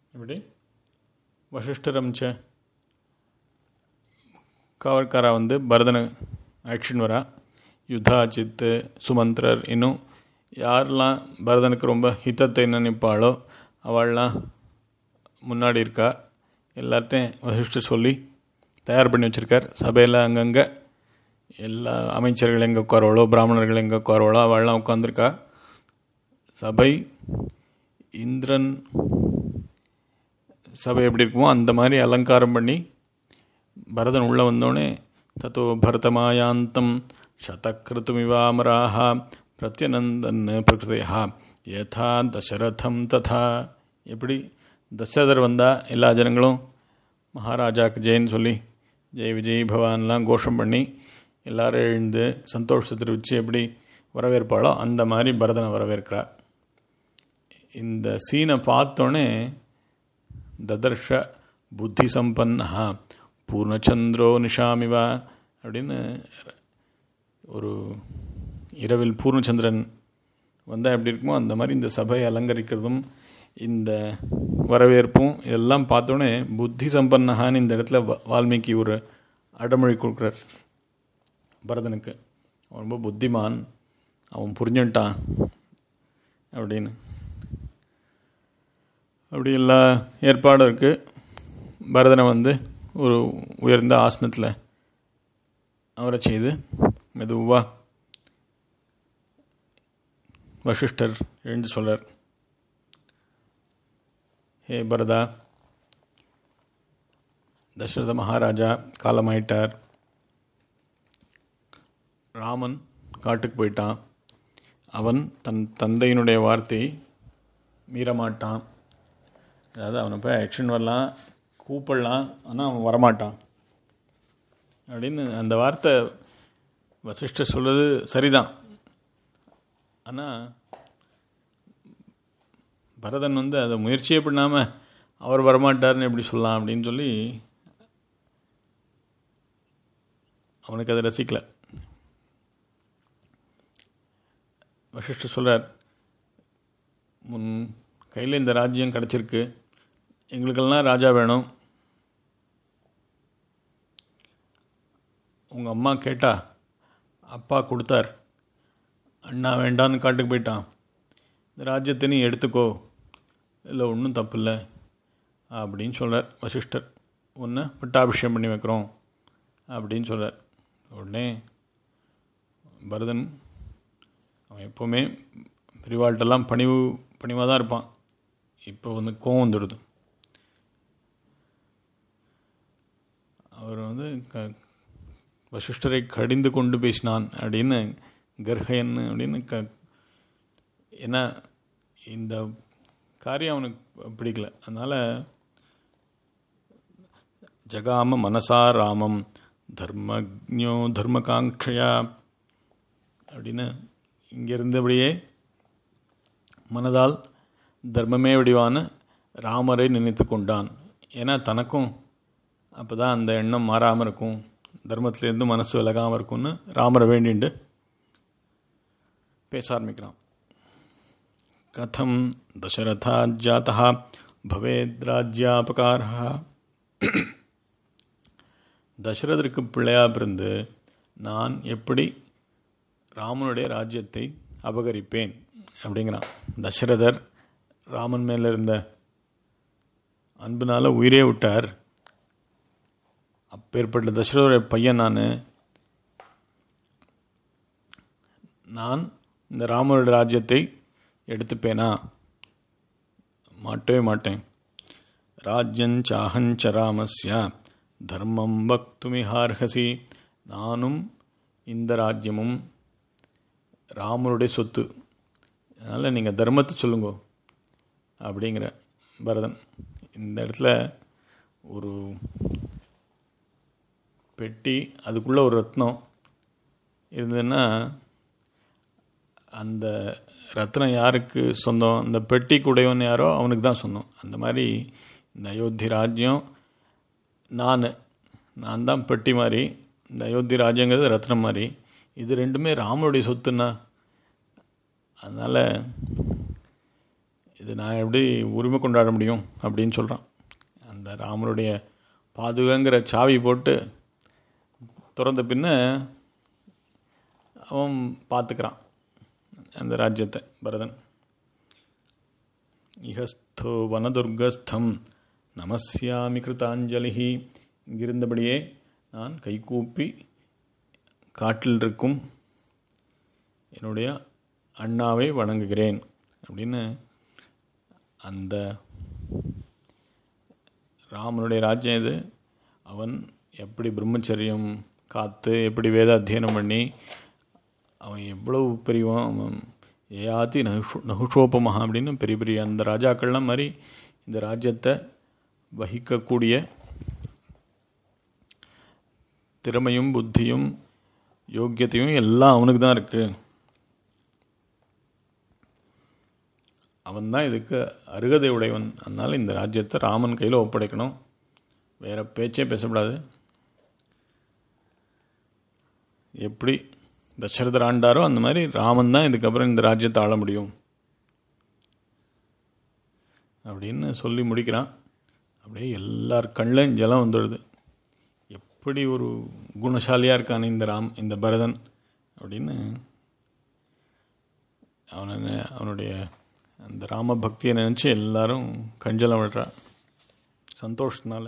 இப்படி வசிஷ்டர் அமிச்ச காவல்காரா வந்து பரதனை ஆக்ஷன் வரா யுத்தா சித்து சுமந்திரர் இன்னும் யாரெல்லாம் பரதனுக்கு ரொம்ப ஹிதத்தை நினைப்பாளோ அவள்லாம் முன்னாடி இருக்கா எல்லார்ட்டையும் வசிஷ்டர் சொல்லி தயார் பண்ணி வச்சுருக்கார் சபையில் அங்கங்கே எல்லா அமைச்சர்கள் எங்கே உட்காரவளோ பிராமணர்கள் எங்கே உட்காரவளோ அவள்லாம் உட்காந்துருக்கா சபை இந்திரன் சபை எப்படி இருக்குமோ அந்த மாதிரி அலங்காரம் பண்ணி பரதன் உள்ளே வந்தோடனே தத்தோ பரதமாயாந்தம் சதக்கிருத்துமிவாமராக பிரத்யநந்தன் பிரகிருதையா யதா தசரதம் ததா எப்படி தசரதர் வந்தால் எல்லா ஜனங்களும் மகாராஜாக்கு ஜெயின்னு சொல்லி ஜெய் விஜய் பவான்லாம் கோஷம் பண்ணி எல்லாரும் எழுந்து சந்தோஷத்தை தெரிவித்து எப்படி வரவேற்பாளோ அந்த மாதிரி பரதனை வரவேற்கிறா இந்த சீனை பார்த்தோன்னே ததர்ஷ புத்தி சம்பன்னா பூர்ணச்சந்திரோ நிஷாமிவா அப்படின்னு ஒரு இரவில் பூர்ணச்சந்திரன் வந்தால் எப்படி இருக்குமோ அந்த மாதிரி இந்த சபையை அலங்கரிக்கிறதும் இந்த வரவேற்பும் இதெல்லாம் பார்த்தோன்னே புத்தி சம்பன்னஹான்னு இந்த இடத்துல வால்மீகி ஒரு அடமொழி கொடுக்குறார் பரதனுக்கு அவன் ரொம்ப புத்திமான் அவன் புரிஞ்சுட்டான் அப்படின்னு அப்படி எல்லா ஏற்பாடும் இருக்குது பரதனை வந்து ஒரு உயர்ந்த ஆசனத்தில் அவரை செய்து மெதுவாக வசிஷ்டர் எழுந்து சொல்கிறார் ஹே பரதா தசரத மகாராஜா காலமாயிட்டார் ராமன் காட்டுக்கு போயிட்டான் அவன் தன் தந்தையினுடைய வார்த்தையை மீறமாட்டான் அதாவது அவனை போய் ஆக்ஷன் வரலாம் கூப்பிடலாம் ஆனால் அவன் வரமாட்டான் அப்படின்னு அந்த வார்த்தை வசிஷ்டர் சொல்கிறது சரிதான் ஆனால் பரதன் வந்து அதை முயற்சியே பண்ணாமல் அவர் வரமாட்டார்னு எப்படி சொல்லலாம் அப்படின்னு சொல்லி அவனுக்கு அதை ரசிக்கல வசிஷ்டர் சொல்கிறார் முன் கையில் இந்த ராஜ்யம் கிடச்சிருக்கு எங்களுக்கெல்லாம் ராஜா வேணும் உங்கள் அம்மா கேட்டா அப்பா கொடுத்தார் அண்ணா வேண்டான்னு காட்டுக்கு போயிட்டான் இந்த ராஜ்யத்தை நீ எடுத்துக்கோ இல்லை ஒன்றும் தப்பு இல்லை அப்படின்னு சொல்கிறார் வசிஷ்டர் ஒன்று பட்டாபிஷேகம் பண்ணி வைக்கிறோம் அப்படின்னு சொல்கிறார் உடனே பரதன் அவன் எப்போவுமே பெரிவாள்கிட்டெல்லாம் பணிவு பணிவாக தான் இருப்பான் இப்போ வந்து கோவம் வந்துடுது அவர் வந்து க வசிஷ்டரை கடிந்து கொண்டு பேசினான் அப்படின்னு கர்ஹயன் அப்படின்னு க ஏன்னா இந்த காரியம் அவனுக்கு பிடிக்கல அதனால் ஜகாம மனசா ராமம் தர்மஜோ தர்மகாங்கையா அப்படின்னு இங்கே இருந்தபடியே மனதால் தர்மமே வடிவான ராமரை நினைத்து கொண்டான் ஏன்னா தனக்கும் அப்போ தான் அந்த எண்ணம் மாறாமல் இருக்கும் தர்மத்திலேருந்து மனசு விலகாமல் இருக்கும்னு ராமரை வேண்டிண்டு பேச ஆரம்பிக்கிறான் கதம் தசரதாஜாத்தா பவேத் ராஜ்யாபகாரா தசரதற்கு பிள்ளையா பிறந்து நான் எப்படி ராமனுடைய ராஜ்யத்தை அபகரிப்பேன் அப்படிங்கிறான் தசரதர் ராமன் மேலே இருந்த அன்புனால உயிரே விட்டார் அப்பேற்பட்ட தசரதருடைய பையன் நான் நான் இந்த ராமனுடைய ராஜ்யத்தை எடுத்துப்பேனா மாட்டவே மாட்டேன் ராஜ்யஞ்சாஹஞ்ச ராமஸ்ய தர்மம் வக்துமிஹார்ஹசி நானும் இந்த ராஜ்யமும் ராமருடைய சொத்து அதனால் நீங்கள் தர்மத்தை சொல்லுங்க அப்படிங்கிற பரதன் இந்த இடத்துல ஒரு பெட்டி அதுக்குள்ளே ஒரு ரத்னம் இருந்ததுன்னா அந்த ரத்னம் யாருக்கு சொந்தம் அந்த பெட்டி கூடையவன் யாரோ அவனுக்கு தான் சொந்தம் அந்த மாதிரி இந்த அயோத்தி ராஜ்யம் நான் நான் தான் பெட்டி மாதிரி இந்த அயோத்தி ராஜ்யங்கிறது ரத்னம் மாதிரி இது ரெண்டுமே ராமனுடைய சொத்துன்னா அதனால் இது நான் எப்படி உரிமை கொண்டாட முடியும் அப்படின்னு சொல்கிறான் அந்த ராமனுடைய பாதுகாங்கிற சாவி போட்டு திறந்த பின்ன அவன் பார்த்துக்கிறான் அந்த ராஜ்யத்தை பரதன் இகஸ்தோ வனதுர்கஸ்தம் நமஸ்யாமி கிருதாஞ்சலிஹி இங்கிருந்தபடியே நான் கைகூப்பி காட்டில் இருக்கும் என்னுடைய அண்ணாவை வணங்குகிறேன் அப்படின்னு அந்த ராமனுடைய ராஜ்யம் இது அவன் எப்படி பிரம்மச்சரியம் காத்து எப்படி வேத அத்தியனம் பண்ணி அவன் எவ்வளவு பெரியவன் அவன் ஏயாத்தி நகுஷோ நகுஷோபமஹா அப்படின்னு பெரிய பெரிய அந்த ராஜாக்கள்லாம் மாதிரி இந்த ராஜ்யத்தை வகிக்கக்கூடிய திறமையும் புத்தியும் யோக்கியத்தையும் எல்லாம் அவனுக்கு தான் இருக்குது அவன் தான் இதுக்கு அருகதை உடையவன் அதனால் இந்த ராஜ்யத்தை ராமன் கையில் ஒப்படைக்கணும் வேற பேச்சே பேசக்கூடாது எப்படி தசரதர் ஆண்டாரோ அந்த மாதிரி ராமன் தான் இதுக்கப்புறம் இந்த ராஜ்யத்தை ஆள முடியும் அப்படின்னு சொல்லி முடிக்கிறான் அப்படியே எல்லார் கண்ணிலும் ஜலம் வந்துடுது எப்படி ஒரு குணசாலியாக இருக்கான் இந்த ராம் இந்த பரதன் அப்படின்னு அவனை அவனுடைய அந்த ராம பக்தியை நினச்சி எல்லாரும் கஞ்சலம் விடுறா சந்தோஷத்தினால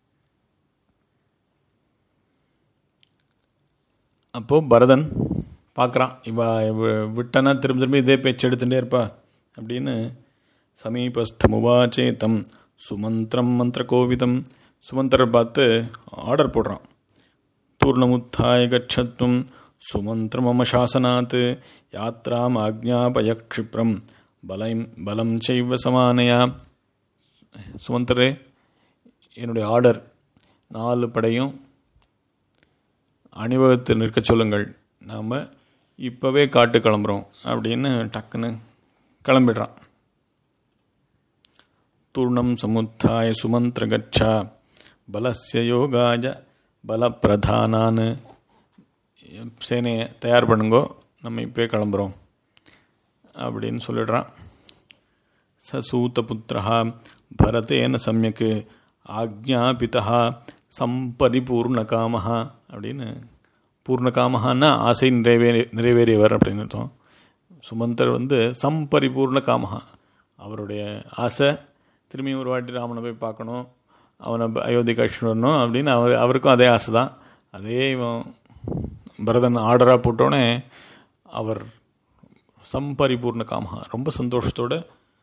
அப்போது பரதன் பார்க்குறான் இவ விட்டனா திரும்ப திரும்ப இதே பேச்சு எடுத்துகிட்டே இருப்பா அப்படின்னு சமீபஸ்தமுவாச்சேதம் சுமந்திரம் மந்திர கோவிதம் சுமந்திரர் பார்த்து ஆர்டர் போடுறான் தூர்ணமுத்தாய கட்சத்துவம் சுமந்திரம் மம சாசனாத் யாத்ராம் ஆக்ஞாபய க்ஷிப்ரம் பலம் பலம் செய்வ சமானையா சுமந்தரே என்னுடைய ஆர்டர் நாலு படையும் அணிவகுத்து நிற்க சொல்லுங்கள் நாம் இப்போவே காட்டு கிளம்புறோம் அப்படின்னு டக்குன்னு கிளம்பிடுறான் தூர்ணம் சமுத்தாய சுமந்திர கச்சா பலஸ்ய யோகாய பலப்பிரதானான்னு சேனையை தயார் பண்ணுங்கோ நம்ம இப்போ கிளம்புறோம் அப்படின்னு சொல்லிடுறான் சசூதபுத்திரா பரதேன சமயக்கு ஆக்ஞாபிதா சம்பரிபூர்ணகாமஹா அப்படின்னு பூர்ணகாமஹான்னா ஆசை நிறைவேறி நிறைவேறியவர் அப்படின்னு அர்த்தம் சுமந்தர் வந்து சம்பரிபூர்ண காமஹா அவருடைய ஆசை திரும்பி ஒரு வாட்டி ராமனை போய் பார்க்கணும் அவனை அயோத்தி கழிச்சு வரணும் அப்படின்னு அவர் அவருக்கும் அதே ஆசை தான் அதே இவன் பரதன் ஆர்டராக போட்டோடனே அவர் சம்பரிபூர்ண காமஹா ரொம்ப சந்தோஷத்தோட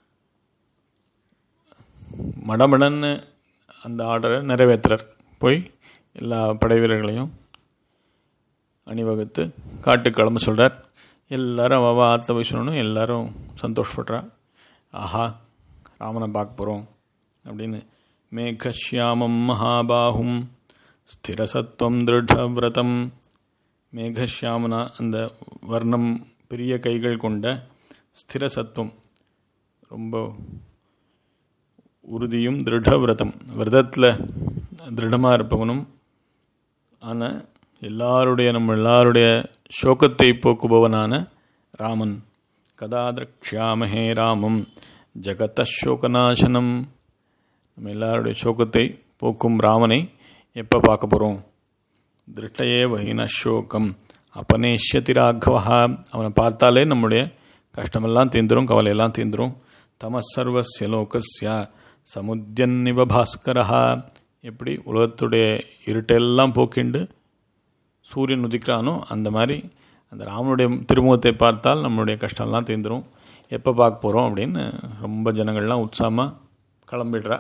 மடமடன்னு அந்த ஆர்டரை நிறைவேற்றுறார் போய் எல்லா படை வீரர்களையும் அணிவகுத்து காட்டு கிளம்ப சொல்கிறார் எல்லாரும் அவ ஆத்த போய் சொல்லணும் எல்லாரும் சந்தோஷப்படுறா ஆஹா ராமனை பார்க்க போகிறோம் அப்படின்னு மேகஷ்யாமம் மகாபாகும் ஸ்திரசத்துவம் திருடவிரதம் மேகஷ்யாமனா அந்த வர்ணம் பெரிய கைகள் கொண்ட ஸ்திரசத்துவம் ரொம்ப உறுதியும் திருடவிரதம் விரதத்தில் திருடமாக இருப்பவனும் ஆனால் எல்லாருடைய நம்ம எல்லாருடைய சோகத்தை போக்குபவனான ராமன் கதா திரக்ஷாமஹே ராமம் ஜகத சோகநாசனம் நம்ம எல்லாருடைய சோகத்தை போக்கும் ராமனை எப்போ பார்க்க போகிறோம் திருஷ்டையே வகின சோகம் அபனேஷ்யதி ராகவா அவனை பார்த்தாலே நம்முடைய கஷ்டமெல்லாம் தீந்துரும் கவலையெல்லாம் தீந்துரும் தமசர்வசிய லோகஸ்ய சமுத்தியன்னிவ பாஸ்கரா எப்படி உலகத்துடைய இருட்டெல்லாம் போக்கிண்டு சூரியன் உதிக்கிறானோ அந்த மாதிரி அந்த ராமனுடைய திருமுகத்தை பார்த்தால் நம்மளுடைய கஷ்டம்லாம் தீர்ந்துடும் எப்போ பார்க்க போகிறோம் அப்படின்னு ரொம்ப ஜனங்கள்லாம் உற்சாகமாக கிளம்பிடுறா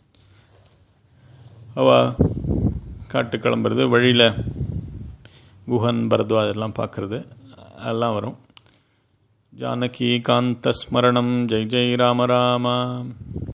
அவ காட்டு கிளம்புறது வழியில் குஹன் பரத்வாஜ் எல்லாம் பார்க்குறது அதெல்லாம் வரும் ஜானகி காந்த ஸ்மரணம் ஜெய் ஜெய் ராம ராமா